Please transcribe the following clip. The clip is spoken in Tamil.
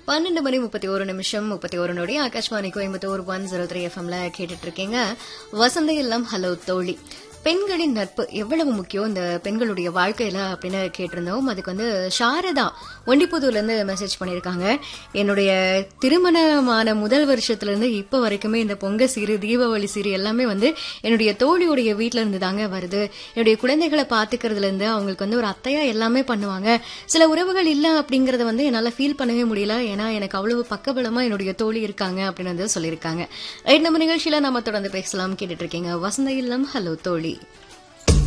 பன்னெண்டு மணி முப்பத்தி ஒரு நிமிஷம் முப்பத்தி ஒரு நொடி Akashvani Coimbatore one zero three எஃப்எம்ல கேட்டுட்டு இருக்கீங்க வசந்த இல்லம் ஹலோ தோழி பெண்களின் நட்பு எவ்வளவு முக்கியம் இந்த பெண்களுடைய வாழ்க்கையில அப்படின்னு கேட்டிருந்தோம் அதுக்கு வந்து சாரதா ஒண்டிப்புதூர்ல இருந்து மெசேஜ் பண்ணியிருக்காங்க என்னுடைய திருமணமான முதல் வருஷத்துல இருந்து இப்ப வரைக்குமே இந்த பொங்க சீரு தீபாவளி சீரு எல்லாமே வந்து என்னுடைய தோழியுடைய வீட்ல இருந்து தாங்க வருது என்னுடைய குழந்தைகளை பாத்துக்கிறதுல இருந்து அவங்களுக்கு வந்து ஒரு அத்தையா எல்லாமே பண்ணுவாங்க சில உறவுகள் இல்ல அப்படிங்கறத வந்து என்னால ஃபீல் பண்ணவே முடியல ஏன்னா எனக்கு அவ்வளவு பக்கபலமா என்னுடைய தோழி இருக்காங்க அப்படின்னு வந்து சொல்லியிருக்காங்க ரைட் நம்ம நிகழ்ச்சியில நம்ம தொடர்ந்து பேசலாம் கேட்டுட்டு இருக்கீங்க வசந்த இல்லம் ஹலோ தோழி